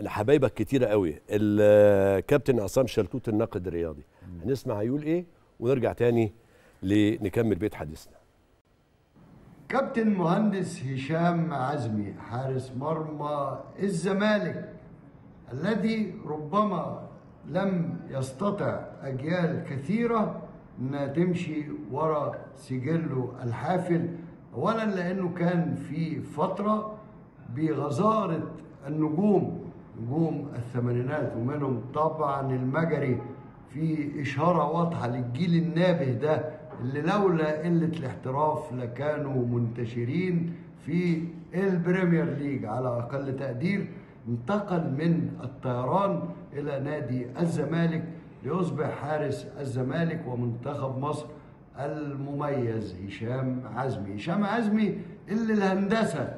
لحبايبك كتيره قوي الكابتن عصام شلتوت الناقد الرياضي هنسمع هيقول ايه ونرجع تاني لنكمل بيت حديثنا كابتن مهندس هشام عزمي حارس مرمى الزمالك الذي ربما لم يستطع أجيال كثيرة أنها تمشي وراء سجله الحافل أولا لأنه كان في فترة بغزارة النجوم نجوم الثمانينات ومنهم طبعا المجري في إشارة واضحة للجيل النابه ده اللي لولا قلة الاحتراف لكانوا منتشرين في البريمير ليج على أقل تقدير انتقل من الطيران إلى نادي الزمالك ليصبح حارس الزمالك ومنتخب مصر المميز هشام عزمي هشام عزمي اللي الهندسة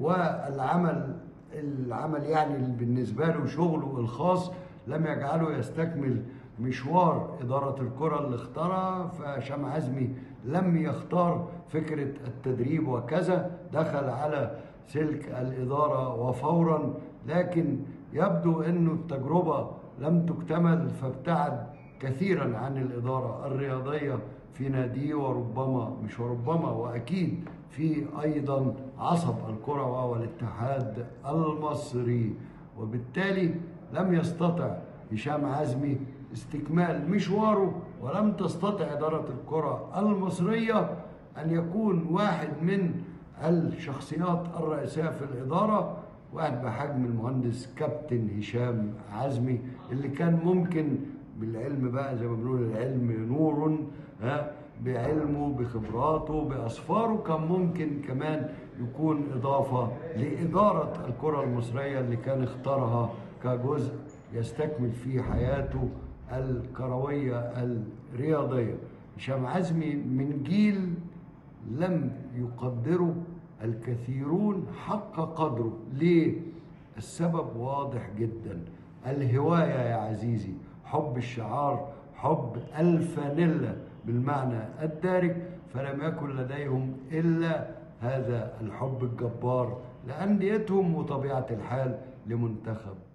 والعمل العمل يعني بالنسبة له شغله الخاص لم يجعله يستكمل مشوار إدارة الكرة اللي اختارها فهشام عزمي لم يختار فكرة التدريب وكذا دخل على سلك الإدارة وفورا لكن يبدو أنه التجربة لم تكتمل فابتعد كثيرا عن الإدارة الرياضية في ناديه وربما مش وربما وأكيد في أيضا عصب الكرة وهو الاتحاد المصري وبالتالي لم يستطع هشام عزمي استكمال مشواره ولم تستطع إدارة الكرة المصرية أن يكون واحد من الشخصيات الرئيسية في الإدارة واحد بحجم المهندس كابتن هشام عزمي اللي كان ممكن بالعلم بقى زي ما بنقول العلم نور ها بعلمه بخبراته بأسفاره كان ممكن كمان يكون إضافة لإدارة الكرة المصرية اللي كان اختارها كجزء يستكمل فيه حياته الكروية الرياضية هشام عزمي من جيل لم يقدره الكثيرون حق قدره ليه؟ السبب واضح جدا الهواية يا عزيزي حب الشعار حب الفانيلا بالمعنى الدارج فلم يكن لديهم إلا هذا الحب الجبار لأنديتهم وطبيعة الحال لمنتخب